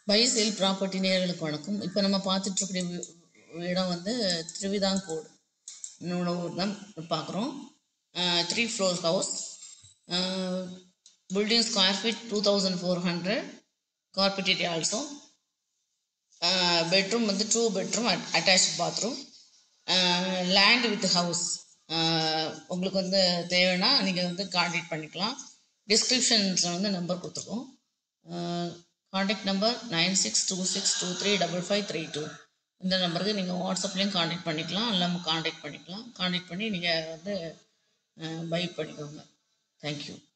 by sale property நேர்களுக்கு வணக்கம் இப்போ நம்ம பார்த்துட்டு இருக்கிற வி- இடம் வந்து திருவிதாங்கோடு என்னோட ஊர் தான் பார்க்குறோம் three floor house building square feet two thousand four hundred carpeted also bedroom வந்து two bedroom attach bathroom land with house உங்களுக்கு வந்து தேவைன்னா நீங்கள் வந்து காண்டாக்ட் பண்ணிக்கலாம் டிஸ்கிரிப்ஷன்ஸில் வந்து நம்பர் கொடுத்துருக்கோம் contact number nine six two six two three double five three two இந்த நம்பருக்கு நீங்கள் வாட்ஸ்அப்லேயும் காண்டாக்ட் பண்ணிக்கலாம் இல்லாமல் காண்டாக்ட் பண்ணிக்கலாம் காண்டாக்ட் பண்ணி நீங்கள் வந்து பை பண்ணிக்கோங்க தேங்க்யூ